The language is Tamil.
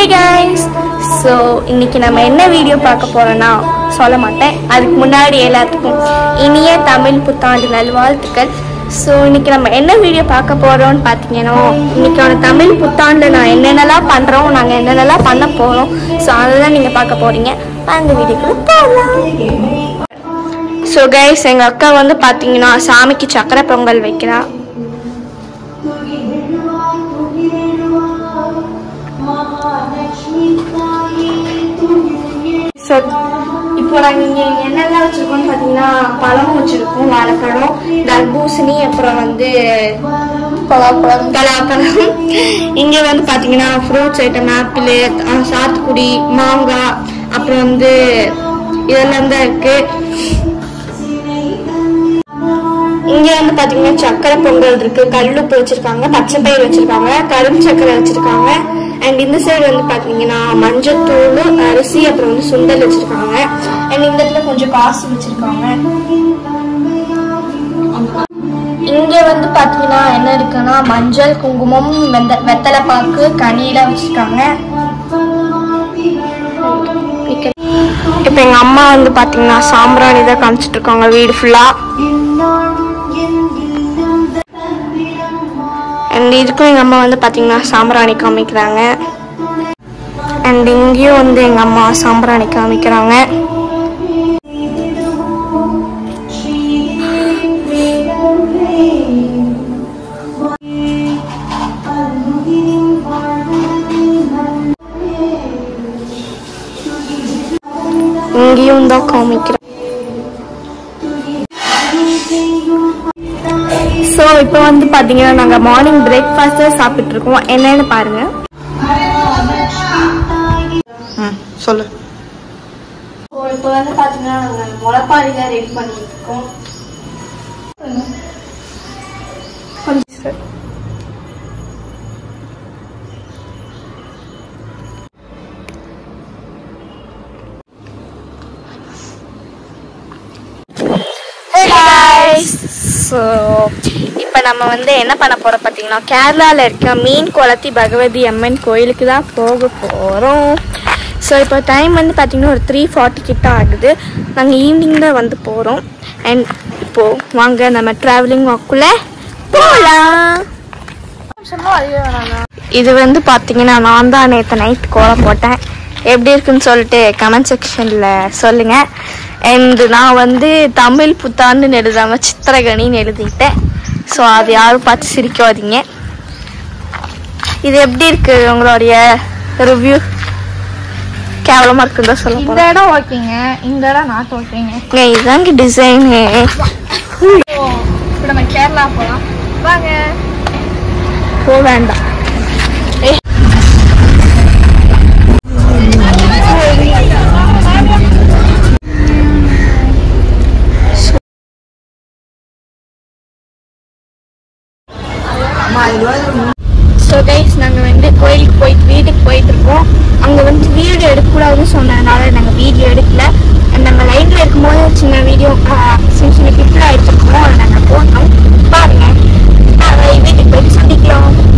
ஹே கைஸ் ஸோ இன்னைக்கு நம்ம என்ன வீடியோ பார்க்க போறோம்னா சொல்ல மாட்டேன் அதுக்கு முன்னாடி எல்லாத்துக்கும் இனிய தமிழ் புத்தாண்டு நல்வாழ்த்துக்கள் ஸோ இன்னைக்கு நம்ம என்ன வீடியோ பார்க்க போறோம்னு பார்த்தீங்கன்னா இன்னைக்கான தமிழ் புத்தாண்டில் நான் என்னென்னலாம் பண்ணுறோம் நாங்கள் என்னென்னலாம் பண்ண போகிறோம் ஸோ அதை தான் நீங்கள் பார்க்க போறீங்க அந்த வீடியோக்குள்ள போகலாம் ஸோ கைஸ் எங்கள் அக்கா வந்து பார்த்தீங்கன்னா சாமிக்கு சக்கரை பொங்கல் வைக்கிறா ஸோ இப்போ நாங்கள் இங்கே என்னெல்லாம் வச்சுருக்கோம்னு பார்த்தீங்கன்னா பழமும் வச்சுருக்கோம் வாழைப்பழம் தர்பூசணி அப்புறம் வந்து பலாப்பழம் பலாப்பழம் இங்கே வந்து பார்த்தீங்கன்னா ஃப்ரூட்ஸ் ஐட்டம் ஆப்பிள் சாத்துக்குடி மாங்காய் அப்புறம் வந்து இதெல்லாம் தான் இருக்குது இங்க வந்து பாத்தீங்கன்னா சக்கரை பொங்கல் இருக்கு கல்லுப்பு வச்சிருக்காங்க பச்சை பயிர் வச்சிருக்காங்க கரும்பு சக்கரை வச்சிருக்காங்க அண்ட் இந்த சைடு வந்து பாத்தீங்கன்னா மஞ்சத்தூள் அரிசி அப்புறம் வந்து சுண்டல் வச்சிருக்காங்க அண்ட் இந்த இடத்துல கொஞ்சம் காசு வச்சிருக்காங்க இங்க வந்து பாத்தீங்கன்னா என்ன இருக்குன்னா மஞ்சள் குங்குமம் வெந்த- வெத்தலை பாக்கு கனியெல்லாம் வச்சிருக்காங்க இப்போ எங்க அம்மா வந்து பாத்தீங்கன்னா சாம்பிராணி தான் காமிச்சிட்டு இருக்காங்க வீடு ஃபுல்லா அண்ட் இதுக்கும் எங்கள் அம்மா வந்து பார்த்தீங்கன்னா சாம்பிராணி காமிக்கிறாங்க அண்ட் இங்கேயும் வந்து எங்கள் அம்மா சாம்பிராணி காமிக்கிறாங்க இங்கேயும் தான் காமிக்கிறேன் ஸோ இப்போ வந்து பார்த்தீங்கன்னா நாங்கள் மார்னிங் பிரேக்ஃபாஸ்ட்டை சாப்பிட்டு இருக்கோம் என்னன்னு பாருங்க ம் சொல்லு ஸோ இப்போ வந்து பார்த்தீங்கன்னா நாங்கள் முளைப்பாரி தான் ரெடி பண்ணிட்டு இருக்கோம் கொஞ்சம் sir. ஸோ இப்போ நம்ம வந்து என்ன பண்ண போகிறோம் பார்த்தீங்கன்னா கேரளாவில் இருக்க மீன் குளத்தி பகவதி அம்மன் கோயிலுக்கு தான் போக போகிறோம் ஸோ இப்போ டைம் வந்து பார்த்தீங்கன்னா ஒரு த்ரீ ஃபார்ட்டி கிட்ட ஆகுது நாங்கள் ஈவினிங் தான் வந்து போகிறோம் அண்ட் இப்போது வாங்க நம்ம ட்ராவலிங் வாக்குள்ளே போகலாம் இது வந்து பார்த்தீங்கன்னா நான் தான் நேற்று நைட் கோலம் போட்டேன் எப்படி இருக்குன்னு சொல்லிட்டு கமெண்ட் செக்ஷனில் சொல்லுங்கள் அண்ட் நான் வந்து தமிழ் புத்தாண்டுன்னு எழுதாமல் சித்திரகணின்னு எழுதிட்டேன் ஸோ அது யாரும் பார்த்து சிரிக்காதீங்க இது எப்படி இருக்கு உங்களுடைய ரிவ்யூ கேவலமாக இருக்குன்னு தான் சொல்ல இந்த இடம் ஓகேங்க இந்த இடம் நாட் ஓகேங்க போகிறேன் இதுதாங்க டிசைனு இப்போ நம்ம கேரளா போகலாம் வாங்க போக வேண்டாம் ஸோ கைஸ் நாங்கள் வந்து கோயிலுக்கு போயிட்டு வீட்டுக்கு போயிட்டு இருக்கோம் அங்கே வந்து வீடியோ எடுக்கக்கூடாதுன்னு சொன்னதுனால நாங்கள் வீடியோ எடுக்கல And நாங்கள் லைனில் இருக்கும்போது சின்ன வீடியோ சின்ன சின்ன கிஃப்ட்லாம் எடுத்துருக்கோம் அதை நாங்கள் போட்டோம் பாருங்க நாங்கள் வீட்டுக்கு போயிட்டு சந்திக்கலாம்